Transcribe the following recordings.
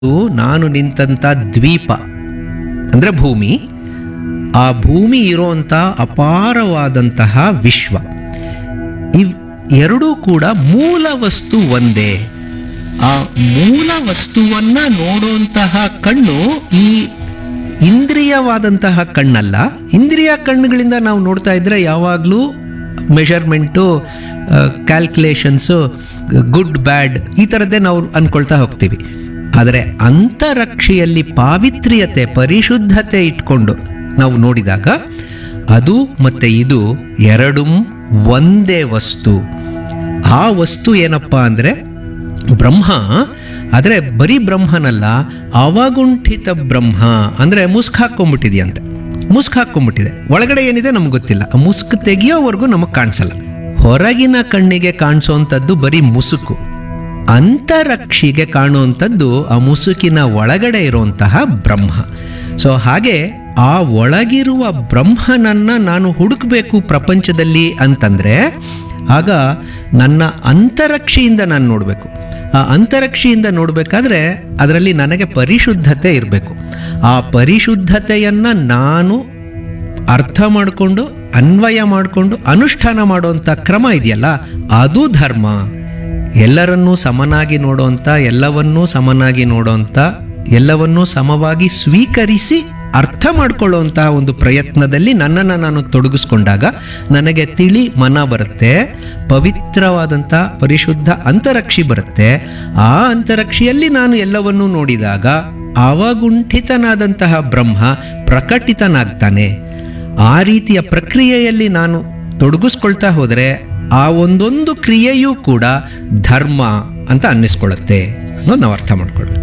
ನಾನು ನಿಂತಂಥ ದ್ವೀಪ ಅಂದರೆ ಭೂಮಿ ಆ ಭೂಮಿ ಇರೋಂಥ ಅಪಾರವಾದಂತಹ ವಿಶ್ವ ಇವ್ ಎರಡೂ ಕೂಡ ಮೂಲ ವಸ್ತು ಒಂದೇ ಆ ಮೂಲ ವಸ್ತುವನ್ನ ನೋಡುವಂತಹ ಕಣ್ಣು ಈ ಇಂದ್ರಿಯವಾದಂತಹ ಕಣ್ಣಲ್ಲ ಇಂದ್ರಿಯ ಕಣ್ಣುಗಳಿಂದ ನಾವು ನೋಡ್ತಾ ಇದ್ರೆ ಯಾವಾಗಲೂ ಮೆಷರ್ಮೆಂಟು ಕ್ಯಾಲ್ಕುಲೇಷನ್ಸು ಗುಡ್ ಬ್ಯಾಡ್ ಈ ಥರದ್ದೇ ನಾವು ಅಂದ್ಕೊಳ್ತಾ ಹೋಗ್ತೀವಿ ಆದರೆ ಅಂತರಕ್ಷಿಯಲ್ಲಿ ಪಾವಿತ್ರ್ಯತೆ ಪರಿಶುದ್ಧತೆ ಇಟ್ಕೊಂಡು ನಾವು ನೋಡಿದಾಗ ಅದು ಮತ್ತು ಇದು ಎರಡೂ ಒಂದೇ ವಸ್ತು ಆ ವಸ್ತು ಏನಪ್ಪ ಅಂದರೆ ಬ್ರಹ್ಮ ಆದರೆ ಬರೀ ಬ್ರಹ್ಮನಲ್ಲ ಅವಗುಂಠಿತ ಬ್ರಹ್ಮ ಅಂದರೆ ಮುಸ್ಕ್ ಹಾಕ್ಕೊಂಬಿಟ್ಟಿದೆಯಂತೆ ಮುಸ್ಕ್ ಹಾಕ್ಕೊಂಬಿಟ್ಟಿದೆ ಒಳಗಡೆ ಏನಿದೆ ನಮ್ಗೆ ಗೊತ್ತಿಲ್ಲ ಆ ಮುಸ್ಕ್ ತೆಗಿಯೋವರೆಗೂ ನಮಗೆ ಕಾಣಿಸಲ್ಲ ಹೊರಗಿನ ಕಣ್ಣಿಗೆ ಕಾಣಿಸೋವಂಥದ್ದು ಬರೀ ಮುಸುಕು ಅಂತರಕ್ಷಿಗೆ ಕಾಣುವಂಥದ್ದು ಆ ಮುಸುಕಿನ ಒಳಗಡೆ ಇರುವಂತಹ ಬ್ರಹ್ಮ ಸೊ ಹಾಗೆ ಆ ಒಳಗಿರುವ ಬ್ರಹ್ಮನನ್ನ ನಾನು ಹುಡುಕಬೇಕು ಪ್ರಪಂಚದಲ್ಲಿ ಅಂತಂದ್ರೆ ಆಗ ನನ್ನ ಅಂತರಕ್ಷಿಯಿಂದ ನಾನು ನೋಡಬೇಕು ಆ ಅಂತರಕ್ಷಿಯಿಂದ ನೋಡಬೇಕಾದ್ರೆ ಅದರಲ್ಲಿ ನನಗೆ ಪರಿಶುದ್ಧತೆ ಇರಬೇಕು ಆ ಪರಿಶುದ್ಧತೆಯನ್ನು ನಾನು ಅರ್ಥ ಮಾಡಿಕೊಂಡು ಅನ್ವಯ ಮಾಡಿಕೊಂಡು ಅನುಷ್ಠಾನ ಮಾಡುವಂಥ ಕ್ರಮ ಇದೆಯಲ್ಲ ಅದು ಧರ್ಮ ಎಲ್ಲರನ್ನೂ ಸಮನಾಗಿ ನೋಡುವಂಥ ಎಲ್ಲವನ್ನೂ ಸಮನಾಗಿ ನೋಡುವಂಥ ಎಲ್ಲವನ್ನೂ ಸಮವಾಗಿ ಸ್ವೀಕರಿಸಿ ಅರ್ಥ ಮಾಡ್ಕೊಳ್ಳುವಂತಹ ಒಂದು ಪ್ರಯತ್ನದಲ್ಲಿ ನನ್ನನ್ನು ನಾನು ತೊಡಗಿಸ್ಕೊಂಡಾಗ ನನಗೆ ತಿಳಿ ಮನ ಬರುತ್ತೆ ಪವಿತ್ರವಾದಂಥ ಪರಿಶುದ್ಧ ಅಂತರಕ್ಷಿ ಬರುತ್ತೆ ಆ ಅಂತರಕ್ಷಿಯಲ್ಲಿ ನಾನು ಎಲ್ಲವನ್ನೂ ನೋಡಿದಾಗ ಅವಗುಂಠಿತನಾದಂತಹ ಬ್ರಹ್ಮ ಪ್ರಕಟಿತನಾಗ್ತಾನೆ ಆ ರೀತಿಯ ಪ್ರಕ್ರಿಯೆಯಲ್ಲಿ ನಾನು ತೊಡಗಿಸ್ಕೊಳ್ತಾ ಹೋದರೆ ಆ ಒಂದೊಂದು ಕ್ರಿಯೆಯೂ ಕೂಡ ಧರ್ಮ ಅಂತ ಅನ್ನಿಸ್ಕೊಳ್ಳುತ್ತೆ ಅನ್ನೋದು ನಾವು ಅರ್ಥ ಮಾಡ್ಕೊಳ್ಬೇಕು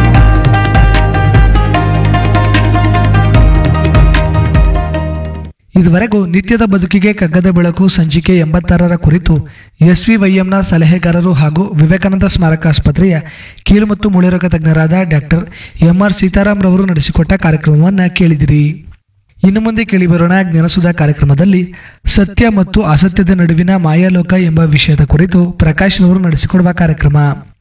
ಇದುವರೆಗೂ ನಿತ್ಯದ ಬದುಕಿಗೆ ಕಗ್ಗದ ಬೆಳಕು ಸಂಚಿಕೆ ಎಂಬತ್ತಾರರ ಕುರಿತು ಎಸ್ ವಿ ವೈಎಂನ ಸಲಹೆಗಾರರು ಹಾಗೂ ವಿವೇಕಾನಂದ ಸ್ಮಾರಕ ಆಸ್ಪತ್ರೆಯ ಕೀಲು ಮತ್ತು ಮೂಳೆರೋಗ ತಜ್ಞರಾದ ಡಾಕ್ಟರ್ ಎಂ ಆರ್ ಸೀತಾರಾಮ್ ರವರು ನಡೆಸಿಕೊಟ್ಟ ಕಾರ್ಯಕ್ರಮವನ್ನು ಕೇಳಿದಿರಿ ಇನ್ನು ಮುಂದೆ ಕೇಳಿಬರೋಣ ಜ್ಞಾನಸುಧಾ ಕಾರ್ಯಕ್ರಮದಲ್ಲಿ ಸತ್ಯ ಮತ್ತು ಅಸತ್ಯದ ನಡುವಿನ ಮಾಯಾಲೋಕ ಎಂಬ ವಿಷಯದ ಕುರಿತು ಪ್ರಕಾಶ್ ರವರು ನಡೆಸಿಕೊಡುವ ಕಾರ್ಯಕ್ರಮ